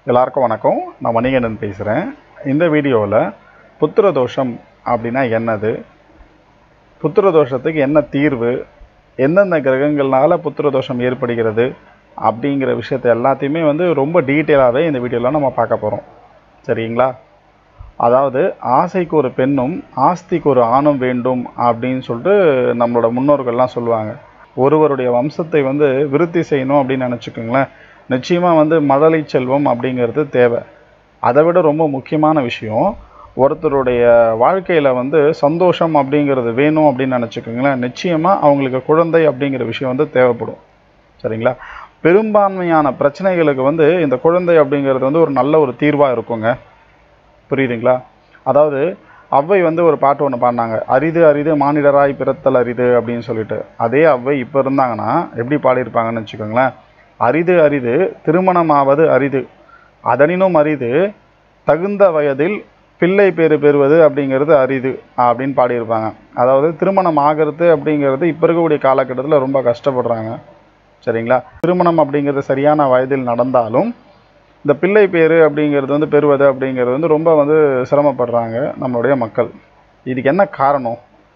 எல்லாருக்கும் வணக்கம் நான் மணிகண்டன் பேசுகிறேன் இந்த வீடியோவில் புத்திர தோஷம் அப்படின்னா என்னது புத்திர தோஷத்துக்கு என்ன தீர்வு எந்தெந்த கிரகங்கள்னால புத்திர தோஷம் ஏற்படுகிறது அப்படிங்கிற விஷயத்தை எல்லாத்தையுமே வந்து ரொம்ப டீட்டெயிலாகவே இந்த வீடியோவில் நம்ம பார்க்க போகிறோம் சரிங்களா அதாவது ஆசைக்கு ஒரு பெண்ணும் ஆஸ்திக்கு ஒரு ஆணும் வேண்டும் அப்படின்னு சொல்லிட்டு நம்மளோட முன்னோர்கள்லாம் சொல்லுவாங்க ஒருவருடைய வம்சத்தை வந்து விருத்தி செய்யணும் அப்படின்னு நினச்சிக்கோங்களேன் நிச்சயமாக வந்து மழலை செல்வம் அப்படிங்கிறது தேவை அதை விட ரொம்ப முக்கியமான விஷயம் ஒருத்தருடைய வாழ்க்கையில் வந்து சந்தோஷம் அப்படிங்கிறது வேணும் அப்படின்னு நினச்சிக்கோங்களேன் நிச்சயமாக அவங்களுக்கு குழந்தை அப்படிங்கிற விஷயம் வந்து தேவைப்படும் சரிங்களா பெரும்பான்மையான பிரச்சனைகளுக்கு வந்து இந்த குழந்தை அப்படிங்கிறது வந்து ஒரு நல்ல ஒரு தீர்வாக இருக்குங்க புரியுதுங்களா அதாவது அவ்வை வந்து ஒரு பாட்டு ஒன்று பாடினாங்க அரிது அரிது மானிடராய் பிறத்தல் அரிது அப்படின்னு சொல்லிட்டு அதே அவ்வை இப்போ இருந்தாங்கன்னா எப்படி பாடியிருப்பாங்கன்னு வச்சுக்கோங்களேன் அரிது அரிது திருமணமாவது அரிது அதனினும் அரிது தகுந்த வயதில் பிள்ளை பேறு பெறுவது அப்படிங்கிறது அரிது அப்படின்னு பாடியிருப்பாங்க அதாவது திருமணம் ஆகிறது அப்படிங்கிறது இப்போ இருக்கக்கூடிய காலகட்டத்தில் ரொம்ப கஷ்டப்படுறாங்க சரிங்களா திருமணம் அப்படிங்கிறது சரியான வயதில் நடந்தாலும் இந்த பிள்ளை பேர் அப்படிங்கிறது வந்து பெறுவது அப்படிங்கிறது வந்து ரொம்ப வந்து சிரமப்படுறாங்க நம்மளுடைய மக்கள் இதுக்கு என்ன காரணம்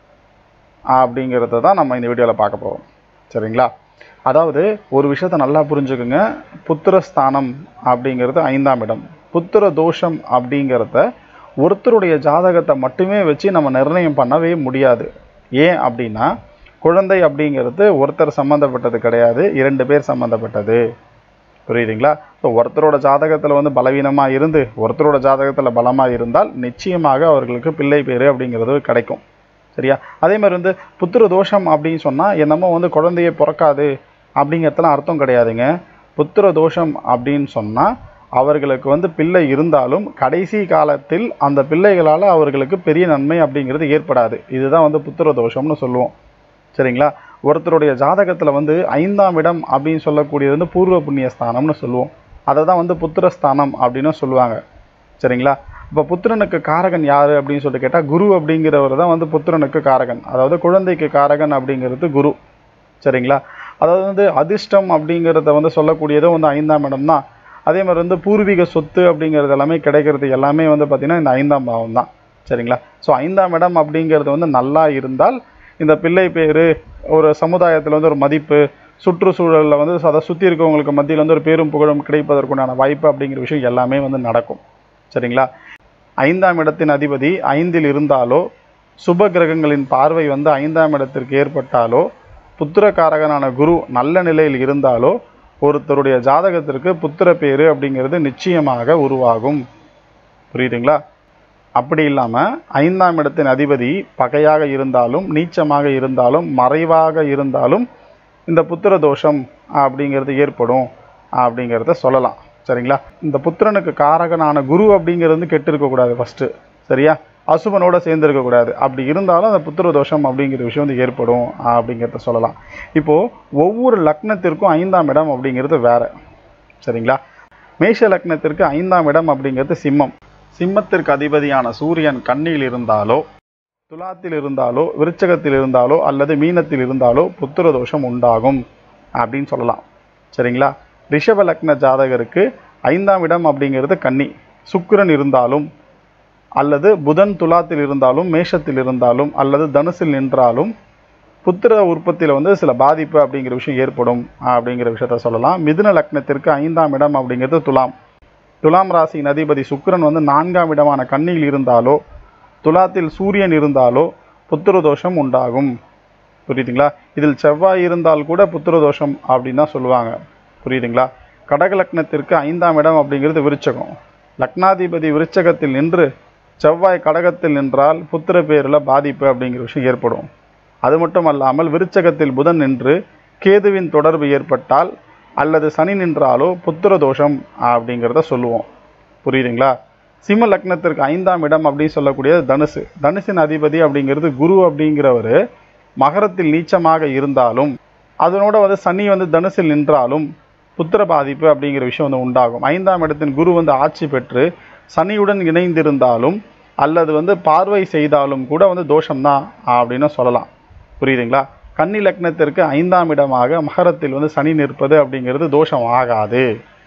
அப்படிங்கிறத தான் நம்ம இந்த வீடியோவில் பார்க்க போகிறோம் சரிங்களா அதாவது ஒரு விஷயத்த நல்லா புரிஞ்சுக்குங்க புத்திரஸ்தானம் அப்படிங்கிறது ஐந்தாம் இடம் புத்திர தோஷம் அப்படிங்கிறத ஒருத்தருடைய ஜாதகத்தை மட்டுமே வச்சு நம்ம நிர்ணயம் பண்ணவே முடியாது ஏன் அப்படின்னா குழந்தை அப்படிங்கிறது ஒருத்தர் சம்மந்தப்பட்டது கிடையாது இரண்டு பேர் சம்மந்தப்பட்டது புரியுதுங்களா ஸோ ஒருத்தரோட ஜாதகத்தில் வந்து பலவீனமாக இருந்து ஒருத்தரோட ஜாதகத்தில் பலமாக இருந்தால் நிச்சயமாக அவர்களுக்கு பிள்ளை பேர் அப்படிங்கிறது கிடைக்கும் சரியா அதே மாதிரி வந்து புத்திர தோஷம் அப்படின்னு சொன்னால் என்னமோ வந்து குழந்தையே பிறக்காது அப்படிங்கிறதுலாம் அர்த்தம் கிடையாதுங்க புத்திர தோஷம் அப்படின்னு சொன்னால் அவர்களுக்கு வந்து பிள்ளை இருந்தாலும் கடைசி காலத்தில் அந்த பிள்ளைகளால் அவர்களுக்கு பெரிய நன்மை அப்படிங்கிறது ஏற்படாது இதுதான் வந்து புத்திர தோஷம்னு சொல்லுவோம் சரிங்களா ஒருத்தருடைய ஜாதகத்தில் வந்து ஐந்தாம் இடம் அப்படின்னு சொல்லக்கூடியது வந்து பூர்வ புண்ணிய ஸ்தானம்னு சொல்லுவோம் அதை தான் வந்து புத்திரஸ்தானம் அப்படின்னு சொல்லுவாங்க சரிங்களா இப்போ புத்திரனுக்கு காரகன் யார் அப்படின்னு சொல்லிட்டு கேட்டால் குரு அப்படிங்கிறவர் தான் வந்து புத்திரனுக்கு காரகன் அதாவது குழந்தைக்கு காரகன் அப்படிங்கிறது குரு சரிங்களா அதாவது வந்து அதிர்ஷ்டம் அப்படிங்கிறத வந்து சொல்லக்கூடியதும் வந்து ஐந்தாம் இடம் தான் அதே மாதிரி வந்து பூர்வீக சொத்து அப்படிங்கிறது எல்லாமே கிடைக்கிறது எல்லாமே வந்து பார்த்திங்கன்னா இந்த ஐந்தாம் பாவம் தான் சரிங்களா ஸோ ஐந்தாம் இடம் அப்படிங்கிறது வந்து நல்லா இருந்தால் இந்த பிள்ளை பேர் ஒரு சமுதாயத்தில் வந்து ஒரு மதிப்பு சுற்றுச்சூழலில் வந்து அதை சுற்றி இருக்கவங்களுக்கு மத்தியில் வந்து ஒரு பேரும் புகழும் கிடைப்பதற்குண்டான வாய்ப்பு அப்படிங்கிற விஷயம் எல்லாமே வந்து நடக்கும் சரிங்களா ஐந்தாம் இடத்தின் அதிபதி ஐந்தில் இருந்தாலோ சுப கிரகங்களின் பார்வை வந்து ஐந்தாம் இடத்திற்கு ஏற்பட்டாலோ புத்திரகாரகனான குரு நல்ல நிலையில் இருந்தாலோ ஒருத்தருடைய ஜாதகத்திற்கு புத்திர பேரு அப்படிங்கிறது நிச்சயமாக உருவாகும் புரியுதுங்களா அப்படி இல்லாமல் ஐந்தாம் இடத்தின் அதிபதி பகையாக இருந்தாலும் நீச்சமாக இருந்தாலும் மறைவாக இருந்தாலும் இந்த புத்திர தோஷம் அப்படிங்கிறது ஏற்படும் அப்படிங்கிறத சொல்லலாம் சரிங்களா இந்த புத்திரனுக்கு காரகனான குரு அப்படிங்கிறது வந்து கெட்டு இருக்கக்கூடாது ஃபஸ்ட்டு சரியா அசுபனோட சேர்ந்து இருக்கக்கூடாது அப்படி இருந்தாலும் அந்த புத்திர தோஷம் அப்படிங்கிற விஷயம் வந்து ஏற்படும் அப்படிங்கிறத சொல்லலாம் இப்போது ஒவ்வொரு லக்னத்திற்கும் ஐந்தாம் இடம் அப்படிங்கிறது வேற சரிங்களா மேஷ லக்னத்திற்கு ஐந்தாம் இடம் அப்படிங்கிறது சிம்மம் சிம்மத்திற்கு அதிபதியான சூரியன் கண்ணியில் இருந்தாலோ துலாத்தில் இருந்தாலோ விருச்சகத்தில் இருந்தாலோ அல்லது மீனத்தில் இருந்தாலோ புத்திர தோஷம் உண்டாகும் அப்படின்னு சொல்லலாம் சரிங்களா ரிஷப லக்ன ஜாதகருக்கு ஐந்தாம் இடம் அப்படிங்கிறது கன்னி சுக்கிரன் இருந்தாலும் அல்லது புதன் துலாத்தில் இருந்தாலும் மேஷத்தில் இருந்தாலும் அல்லது தனுசில் நின்றாலும் புத்திர உற்பத்தியில் வந்து சில பாதிப்பு அப்படிங்கிற விஷயம் ஏற்படும் அப்படிங்கிற விஷயத்த சொல்லலாம் மிதுன லக்னத்திற்கு ஐந்தாம் இடம் அப்படிங்கிறது துலாம் துலாம் ராசியின் அதிபதி சுக்கிரன் வந்து நான்காம் இடமான கண்ணியில் இருந்தாலோ துலாத்தில் சூரியன் இருந்தாலோ புத்திர தோஷம் உண்டாகும் புரியுதுங்களா இதில் செவ்வாய் இருந்தால் கூட புத்திர தோஷம் அப்படின்னு தான் சொல்லுவாங்க புரியுதுங்களா கடக லக்னத்திற்கு ஐந்தாம் இடம் அப்படிங்கிறது விருச்சகம் லக்னாதிபதி விருச்சகத்தில் நின்று செவ்வாய் கடகத்தில் நின்றால் புத்திர பேரில் பாதிப்பு அப்படிங்கிற விஷயம் ஏற்படும் அது மட்டும் அல்லாமல் விருச்சகத்தில் புதன் நின்று கேதுவின் தொடர்பு ஏற்பட்டால் அல்லது சனி நின்றாலோ புத்திர தோஷம் அப்படிங்கிறத சொல்லுவோம் புரியுதுங்களா சிம்ம லக்னத்திற்கு ஐந்தாம் இடம் அப்படின்னு சொல்லக்கூடியது தனுசு தனுசின் அதிபதி அப்படிங்கிறது குரு அப்படிங்கிறவர் மகரத்தில் நீச்சமாக இருந்தாலும் அதனோட வந்து சனி வந்து தனுசில் நின்றாலும் புத்திர பாதிப்பு அப்படிங்கிற விஷயம் வந்து உண்டாகும் ஐந்தாம் இடத்தின் குரு வந்து ஆட்சி பெற்று சனியுடன் இணைந்திருந்தாலும் அல்லது வந்து பார்வை செய்தாலும் கூட வந்து தோஷம்தான் அப்படின்னு சொல்லலாம் புரியுதுங்களா கன்னி லக்னத்திற்கு ஐந்தாம் இடமாக மகரத்தில் வந்து சனி நிற்பது அப்படிங்கிறது தோஷம் ஆகாது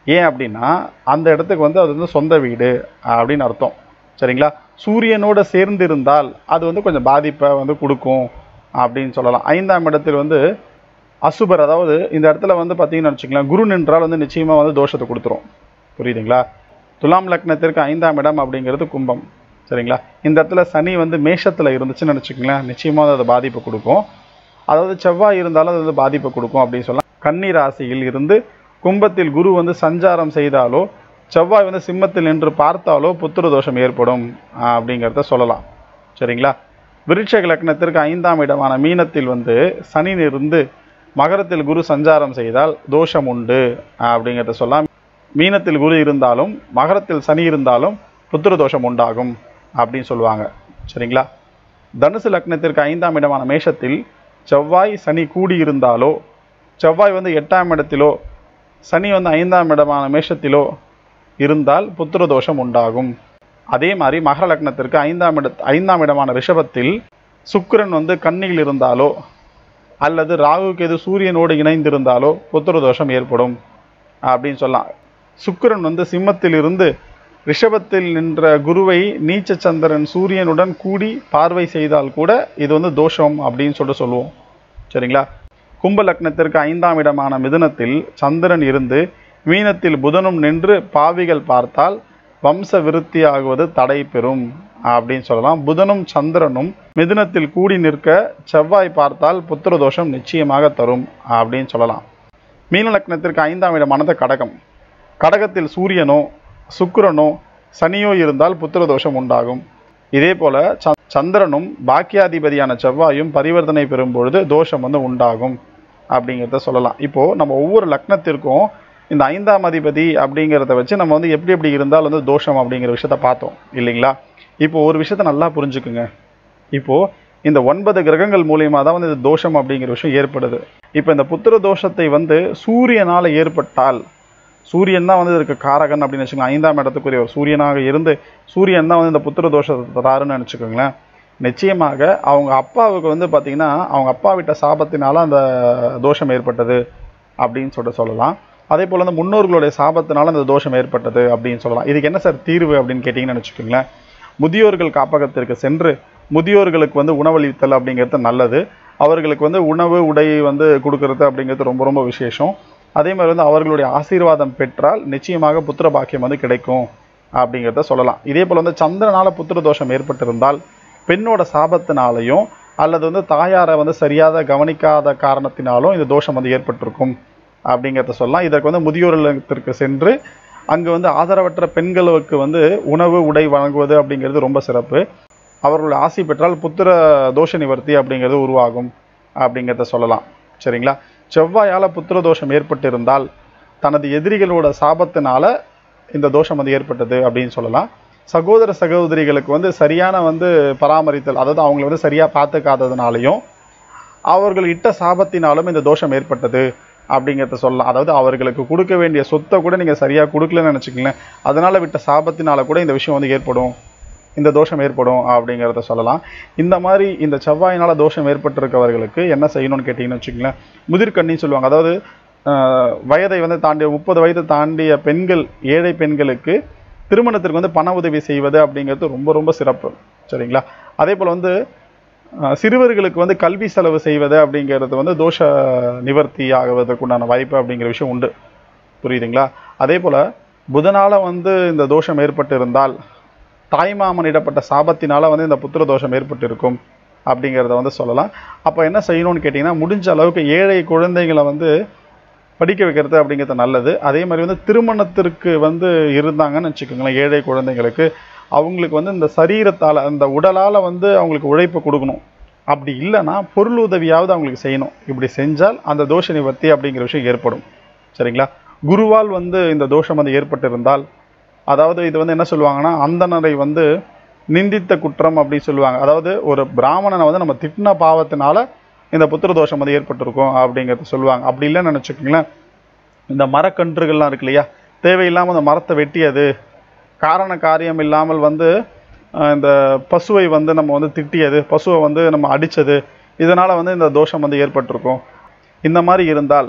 ஏன் அப்படின்னா அந்த இடத்துக்கு வந்து அது வந்து சொந்த வீடு அப்படின்னு அர்த்தம் சரிங்களா சூரியனோட சேர்ந்து இருந்தால் அது வந்து கொஞ்சம் பாதிப்பை வந்து கொடுக்கும் அப்படின்னு சொல்லலாம் ஐந்தாம் இடத்தில் வந்து அசுபர் அதாவது இந்த இடத்துல வந்து பார்த்தீங்கன்னு வச்சுக்கலாம் குரு நின்றால் வந்து நிச்சயமாக வந்து தோஷத்தை கொடுத்துரும் புரியுதுங்களா துலாம் லக்னத்திற்கு ஐந்தாம் இடம் அப்படிங்கிறது கும்பம் சரிங்களா இந்த இடத்துல சனி வந்து மேஷத்தில் இருந்துச்சுன்னு நினச்சிக்கங்களேன் நிச்சயமாக அது பாதிப்பை கொடுக்கும் அதாவது செவ்வாய் இருந்தாலும் அது வந்து பாதிப்பை கொடுக்கும் அப்படின்னு சொல்லலாம் கன்னி ராசியில் இருந்து கும்பத்தில் குரு வந்து சஞ்சாரம் செய்தாலோ செவ்வாய் வந்து சிம்மத்தில் நின்று பார்த்தாலோ புத்திர தோஷம் ஏற்படும் ஆஹ் அப்படிங்கிறத சொல்லலாம் சரிங்களா விருட்சக லக்னத்திற்கு ஐந்தாம் இடமான மீனத்தில் வந்து சனி இருந்து மகரத்தில் குரு சஞ்சாரம் செய்தால் தோஷம் உண்டு ஆஹ் அப்படிங்கிறத சொல்லலாம் மீனத்தில் குரு இருந்தாலும் மகரத்தில் சனி இருந்தாலும் புத்திர தோஷம் உண்டாகும் அப்படின்னு சொல்லுவாங்க சரிங்களா தனுசு லக்னத்திற்கு ஐந்தாம் இடமான மேஷத்தில் செவ்வாய் சனி கூடி இருந்தாலோ செவ்வாய் வந்து எட்டாம் இடத்திலோ சனி வந்து ஐந்தாம் இடமான மேஷத்திலோ இருந்தால் புத்திர தோஷம் உண்டாகும் அதே மாதிரி மகர லக்னத்திற்கு ஐந்தாம் இட ஐந்தாம் இடமான ரிஷபத்தில் சுக்கிரன் வந்து கன்னியில் இருந்தாலோ அல்லது ராகு கேது சூரியனோடு இணைந்திருந்தாலோ புத்திர தோஷம் ஏற்படும் அப்படின்னு சொல்லலாம் சுக்கிரன் வந்து சிம்மத்தில் இருந்து ரிஷபத்தில் நின்ற குருவை நீச்ச சந்திரன் சூரியனுடன் கூடி பார்வை செய்தால் கூட இது வந்து தோஷம் அப்படின்னு சொல்லிட்டு சொல்லுவோம் சரிங்களா கும்ப லக்னத்திற்கு ஐந்தாம் இடமான மிதுனத்தில் சந்திரன் இருந்து மீனத்தில் புதனும் நின்று பாவிகள் பார்த்தால் வம்ச விருத்தி ஆகுவது தடை பெறும் அப்படின்னு சொல்லலாம் புதனும் சந்திரனும் மிதுனத்தில் கூடி நிற்க செவ்வாய் பார்த்தால் புத்திர தோஷம் நிச்சயமாக தரும் அப்படின்னு சொல்லலாம் மீன லக்னத்திற்கு ஐந்தாம் இடமானது கடகம் கடகத்தில் சூரியனோ சுக்கிரனோ சனியோ இருந்தால் புத்திர தோஷம் உண்டாகும் இதே போல ச- சந்திரனும் பாக்கியாதிபதியான செவ்வாயும் பரிவர்த்தனை பெறும் பொழுது தோஷம் வந்து உண்டாகும் அப்படிங்கிறத சொல்லலாம் இப்போ நம்ம ஒவ்வொரு லக்னத்திற்கும் இந்த ஐந்தாம் அதிபதி அப்படிங்கிறத வச்சு நம்ம வந்து எப்படி எப்படி இருந்தால் வந்து தோஷம் அப்படிங்கிற விஷயத்த பார்த்தோம் இல்லைங்களா இப்போ ஒரு விஷயத்த நல்லா புரிஞ்சுக்குங்க இப்போ இந்த ஒன்பது கிரகங்கள் மூலியமா தான் வந்து இந்த தோஷம் அப்படிங்கிற விஷயம் ஏற்படுது இப்போ இந்த புத்திர தோஷத்தை வந்து சூரியனால ஏற்பட்டால் சூரியன் தான் வந்து இதுக்கு காரகன் அப்படின்னு வச்சுக்கோங்க ஐந்தாம் இடத்துக்குரிய ஒரு சூரியனாக இருந்து சூரியன் தான் வந்து இந்த புத்திர தோஷத்தை தராருன்னு நினச்சிக்கோங்களேன் நிச்சயமாக அவங்க அப்பாவுக்கு வந்து பார்த்தீங்கன்னா அவங்க அப்பா விட்ட சாபத்தினால அந்த தோஷம் ஏற்பட்டது அப்படின்னு சொல்லிட்டு சொல்லலாம் அதே போல் வந்து முன்னோர்களுடைய சாபத்தினால அந்த தோஷம் ஏற்பட்டது அப்படின்னு சொல்லலாம் இதுக்கு என்ன சார் தீர்வு அப்படின்னு கேட்டிங்கன்னு வச்சுக்கோங்களேன் முதியோர்கள் காப்பகத்திற்கு சென்று முதியோர்களுக்கு வந்து உணவளித்தல் அப்படிங்கிறது நல்லது அவர்களுக்கு வந்து உணவு உடை வந்து கொடுக்கறது அப்படிங்கிறது ரொம்ப ரொம்ப விசேஷம் அதே மாதிரி வந்து அவர்களுடைய ஆசீர்வாதம் பெற்றால் நிச்சயமாக புத்திர பாக்கியம் வந்து கிடைக்கும் அப்படிங்கிறத சொல்லலாம் இதே போல் வந்து சந்திரனால புத்திர தோஷம் ஏற்பட்டிருந்தால் பெண்ணோட சாபத்தினாலையும் அல்லது வந்து தாயாரை வந்து சரியாக கவனிக்காத காரணத்தினாலும் இந்த தோஷம் வந்து ஏற்பட்டிருக்கும் அப்படிங்கிறத சொல்லலாம் இதற்கு வந்து முதியோர் இல்லத்திற்கு சென்று அங்கு வந்து ஆதரவற்ற பெண்களுக்கு வந்து உணவு உடை வழங்குவது அப்படிங்கிறது ரொம்ப சிறப்பு அவர்களுடைய ஆசை பெற்றால் புத்திர தோஷ நிவர்த்தி அப்படிங்கிறது உருவாகும் அப்படிங்கிறத சொல்லலாம் சரிங்களா செவ்வாயால் புத்திர தோஷம் ஏற்பட்டிருந்தால் தனது எதிரிகளோட சாபத்தினால இந்த தோஷம் வந்து ஏற்பட்டது அப்படின்னு சொல்லலாம் சகோதர சகோதரிகளுக்கு வந்து சரியான வந்து பராமரித்தல் அதாவது அவங்கள வந்து சரியாக பார்த்துக்காததுனாலையும் அவர்கள் இட்ட சாபத்தினாலும் இந்த தோஷம் ஏற்பட்டது அப்படிங்கிறத சொல்லலாம் அதாவது அவர்களுக்கு கொடுக்க வேண்டிய சொத்தை கூட நீங்கள் சரியாக கொடுக்கலன்னு நினச்சிக்கங்களேன் அதனால் விட்ட சாபத்தினால கூட இந்த விஷயம் வந்து ஏற்படும் இந்த தோஷம் ஏற்படும் அப்படிங்கிறத சொல்லலாம் இந்த மாதிரி இந்த செவ்வாயினால் தோஷம் ஏற்பட்டிருக்கவர்களுக்கு என்ன செய்யணும்னு கேட்டிங்கன்னு வச்சுக்கங்களேன் முதிர்கண்ணின்னு சொல்லுவாங்க அதாவது ஆஹ், வயதை வந்து தாண்டிய முப்பது வயது தாண்டிய பெண்கள் ஏழை பெண்களுக்கு திருமணத்திற்கு வந்து பண உதவி செய்வது அப்படிங்கிறது ரொம்ப ரொம்ப சிறப்பு சரிங்களா அதே போல் வந்து அஹ், சிறுவர்களுக்கு வந்து கல்வி செலவு செய்வது அப்படிங்கிறது வந்து தோஷ நிவர்த்தி ஆகுவதற்குண்டான வாய்ப்பு அப்படிங்கிற விஷயம் உண்டு புரியுதுங்களா அதே போல் புதனால வந்து இந்த தோஷம் ஏற்பட்டு இருந்தால் தாய்மாமனிடப்பட்ட சாபத்தினால வந்து இந்த புத்திர தோஷம் ஏற்பட்டிருக்கும் அப்படிங்கிறத வந்து சொல்லலாம் அப்போ என்ன செய்யணும்னு கேட்டிங்கன்னா முடிஞ்ச அளவுக்கு ஏழை குழந்தைகளை வந்து படிக்க வைக்கிறது அப்படிங்கிறது நல்லது அதே மாதிரி வந்து திருமணத்திற்கு வந்து இருந்தாங்கன்னு வச்சுக்கோங்களேன் ஏழை குழந்தைங்களுக்கு அவங்களுக்கு வந்து இந்த சரீரத்தால் அந்த உடலால் வந்து அவங்களுக்கு உழைப்பு கொடுக்கணும் அப்படி இல்லைன்னா பொருள் உதவியாவது அவங்களுக்கு செய்யணும் இப்படி செஞ்சால் அந்த தோஷ நிவர்த்தி அப்படிங்கிற விஷயம் ஏற்படும் சரிங்களா குருவால் வந்து இந்த தோஷம் வந்து ஏற்பட்டிருந்தால் அதாவது இது வந்து என்ன சொல்லுவாங்கன்னா அந்தனரை வந்து நிந்தித்த குற்றம் அப்படின்னு சொல்லுவாங்க அதாவது ஒரு பிராமணனை வந்து நம்ம திட்டின பாவத்தினால இந்த புத்திர தோஷம் வந்து ஏற்பட்டிருக்கும் அப்படிங்கிறத சொல்லுவாங்க அப்படி இல்லைன்னு நினச்சிக்கோங்களேன் இந்த மரக்கன்றுகள்லாம் இருக்கு இல்லையா தேவையில்லாமல் அந்த மரத்தை வெட்டியது காரண காரியம் இல்லாமல் வந்து அஹ், இந்த பசுவை வந்து நம்ம வந்து திட்டியது பசுவை வந்து நம்ம அடித்தது இதனால் வந்து இந்த தோஷம் வந்து ஏற்பட்டிருக்கும் இந்த மாதிரி இருந்தால்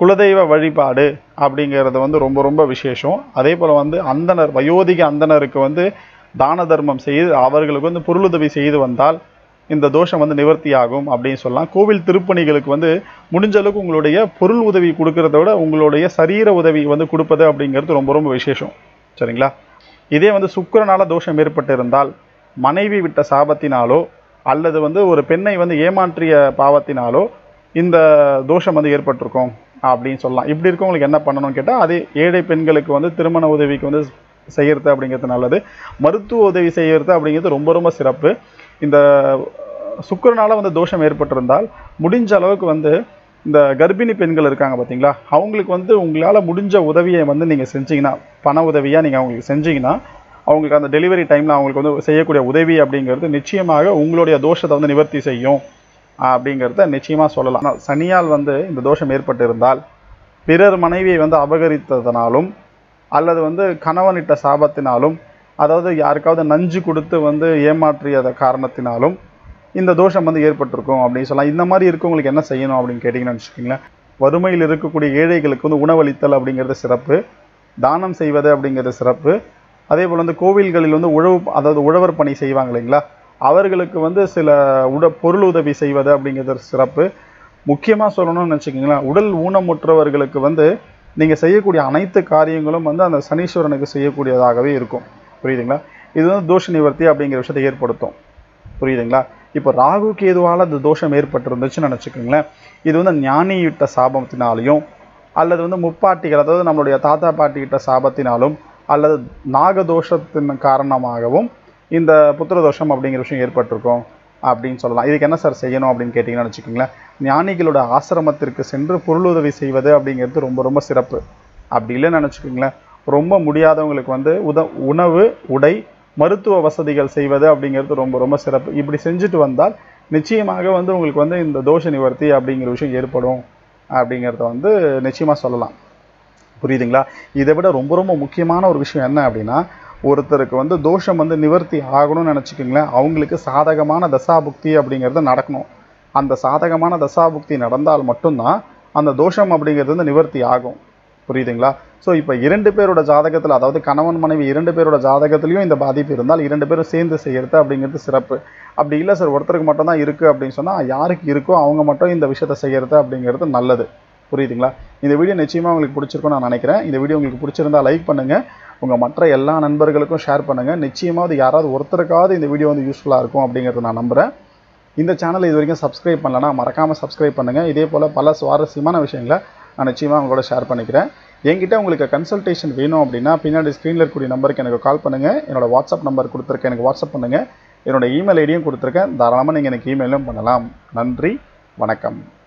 குலதெய்வ வழிபாடு அப்படிங்கிறது வந்து ரொம்ப ரொம்ப விசேஷம் அதே போல் வந்து அந்தனர் வயோதிக அந்தனருக்கு வந்து தான தர்மம் செய்து அவர்களுக்கு வந்து பொருளுதவி செய்து வந்தால் இந்த தோஷம் வந்து நிவர்த்தி ஆகும் அப்படின்னு சொல்லலாம் கோவில் திருப்பணிகளுக்கு வந்து முடிஞ்ச அளவுக்கு உங்களுடைய பொருள் உதவி கொடுக்கறத விட உங்களுடைய சரீர உதவி வந்து கொடுப்பது அப்படிங்கிறது ரொம்ப ரொம்ப விசேஷம் சரிங்களா இதே வந்து சுக்கிரனால தோஷம் ஏற்பட்டிருந்தால் மனைவி விட்ட சாபத்தினாலோ அல்லது வந்து ஒரு பெண்ணை வந்து ஏமாற்றிய பாவத்தினாலோ இந்த தோஷம் வந்து ஏற்பட்டிருக்கும் அப்படின்னு சொல்லலாம் இப்படி இருக்கவங்களுக்கு என்ன பண்ணணும்னு கேட்டால் அதே ஏழை பெண்களுக்கு வந்து திருமண உதவிக்கு வந்து செய்யறது அப்படிங்கிறது நல்லது மருத்துவ உதவி செய்யறது அப்படிங்கிறது ரொம்ப ரொம்ப சிறப்பு இந்த சுக்கிரனால வந்து தோஷம் ஏற்பட்டிருந்தால் முடிஞ்ச அளவுக்கு வந்து இந்த கர்ப்பிணி பெண்கள் இருக்காங்க பார்த்தீங்களா அவங்களுக்கு வந்து உங்களால் முடிஞ்ச உதவியை வந்து நீங்கள் செஞ்சீங்கன்னா பண உதவியாக நீங்கள் அவங்களுக்கு செஞ்சீங்கன்னா அவங்களுக்கு அந்த டெலிவரி டைமில் அவங்களுக்கு வந்து செய்யக்கூடிய உதவி அப்படிங்கிறது நிச்சயமாக உங்களுடைய தோஷத்தை வந்து நிவர்த்தி செய்யும் அப்படிங்கிறத நிச்சயமாக சொல்லலாம் ஆனால் சனியால் வந்து இந்த தோஷம் ஏற்பட்டிருந்தால் பிறர் மனைவியை வந்து அபகரித்ததனாலும் அல்லது வந்து கணவனிட்ட சாபத்தினாலும் அதாவது யாருக்காவது நஞ்சு கொடுத்து வந்து ஏமாற்றியத காரணத்தினாலும் இந்த தோஷம் வந்து ஏற்பட்டிருக்கும் அப்படின்னு சொல்லலாம் இந்த மாதிரி இருக்கவங்களுக்கு என்ன செய்யணும் அப்படின்னு கேட்டிங்கன்னு வச்சுக்கோங்களேன் வறுமையில் இருக்கக்கூடிய ஏழைகளுக்கு வந்து உணவளித்தல் அப்படிங்கிறது சிறப்பு தானம் செய்வது அப்படிங்கிறது சிறப்பு அதே போல் வந்து கோவில்களில் வந்து உழவு அதாவது உழவர் பணி செய்வாங்க இல்லைங்களா அவர்களுக்கு வந்து சில உட பொருள் உதவி செய்வது அப்படிங்கிறது சிறப்பு முக்கியமாக சொல்லணும்னு வச்சுக்கோங்களேன் உடல் ஊனமுற்றவர்களுக்கு வந்து நீங்கள் செய்யக்கூடிய அனைத்து காரியங்களும் வந்து அந்த சனீஸ்வரனுக்கு செய்யக்கூடியதாகவே இருக்கும் புரியுதுங்களா இது வந்து தோஷ நிவர்த்தி அப்படிங்கிற விஷயத்தை ஏற்படுத்தும் புரியுதுங்களா இப்போ ராகு கேதுவால் அந்த தோஷம் ஏற்பட்டிருந்துச்சுன்னு நினச்சிக்கோங்களேன் இது வந்து ஞானியிட்ட சாபத்தினாலையும் அல்லது வந்து முப்பாட்டிகள் அதாவது நம்மளுடைய தாத்தா பாட்டிகிட்ட சாபத்தினாலும் அல்லது நாகதோஷத்தின் காரணமாகவும் இந்த புத்திரதோஷம் அப்படிங்கிற விஷயம் ஏற்பட்டிருக்கும் அப்படின்னு சொல்லலாம் இதுக்கு என்ன சார் செய்யணும் அப்படின்னு கேட்டிங்கன்னு வச்சுக்கோங்களேன் ஞானிகளோட ஆசிரமத்திற்கு சென்று பொருளுதவி செய்வது அப்படிங்கிறது ரொம்ப ரொம்ப சிறப்பு அப்படி இல்லைன்னு நினச்சிக்கோங்களேன் ரொம்ப முடியாதவங்களுக்கு வந்து உத உணவு உடை மருத்துவ வசதிகள் செய்வது அப்படிங்கிறது ரொம்ப ரொம்ப சிறப்பு இப்படி செஞ்சுட்டு வந்தால் நிச்சயமாக வந்து உங்களுக்கு வந்து இந்த தோஷ நிவர்த்தி அப்படிங்கிற விஷயம் ஏற்படும் அப்படிங்கிறத வந்து நிச்சயமாக சொல்லலாம் புரியுதுங்களா இதை விட ரொம்ப ரொம்ப முக்கியமான ஒரு விஷயம் என்ன அப்படின்னா ஒருத்தருக்கு வந்து தோஷம் வந்து நிவர்த்தி ஆகணும்னு நினச்சிக்கோங்களேன் அவங்களுக்கு சாதகமான தசாபுக்தி அப்படிங்கிறது நடக்கணும் அந்த சாதகமான தசாபுக்தி நடந்தால் மட்டும்தான் அந்த தோஷம் அப்படிங்கிறது வந்து நிவர்த்தி ஆகும் புரியுதுங்களா ஸோ இப்போ இரண்டு பேரோட ஜாதகத்தில் அதாவது கணவன் மனைவி இரண்டு பேரோட ஜாதகத்துலேயும் இந்த பாதிப்பு இருந்தால் இரண்டு பேரும் சேர்ந்து செய்கிறது அப்படிங்கிறது சிறப்பு அப்படி இல்லை சார் ஒருத்தருக்கு மட்டும் தான் இருக்குது அப்படின்னு சொன்னால் யாருக்கு இருக்கோ அவங்க மட்டும் இந்த விஷயத்தை செய்கிறது அப்படிங்கிறது நல்லது புரியுதுங்களா இந்த வீடியோ நிச்சயமாக உங்களுக்கு பிடிச்சிருக்கும்னு நான் நினைக்கிறேன் இந்த வீடியோ உங்களுக்கு பிடிச்சிருந்தா லைக் பண்ணுங்கள் உங்கள் மற்ற எல்லா நண்பர்களுக்கும் ஷேர் பண்ணுங்கள் நிச்சயமாவது யாராவது ஒருத்தருக்காவது இந்த வீடியோ வந்து யூஸ்ஃபுல்லாக இருக்கும் அப்படிங்கிறத நான் நம்புகிறேன் இந்த சேனலை இது வரைக்கும் சப்ஸ்கிரைப் பண்ணலன்னா மறக்காமல் சப்ஸ்கிரைப் பண்ணுங்கள் இதே போல் பல சுவாரஸ்யமான விஷயங்களை நான் நிச்சயமாக உங்களோட ஷேர் பண்ணிக்கிறேன் என்கிட்ட உங்களுக்கு கன்சல்டேஷன் வேணும் அப்படின்னா பின்னாடி ஸ்க்ரீனில் இருக்கக்கூடிய நம்பருக்கு எனக்கு கால் பண்ணுங்கள் என்னோட வாட்ஸ்அப் நம்பர் கொடுத்துருக்கேன் எனக்கு வாட்ஸ்அப் பண்ணுங்கள் என்னோட இமெயில் ஐடியும் கொடுத்துருக்கேன் தாராளமாக நீங்கள் எனக்கு இமெயிலும் பண்ணலாம் நன்றி வணக்கம்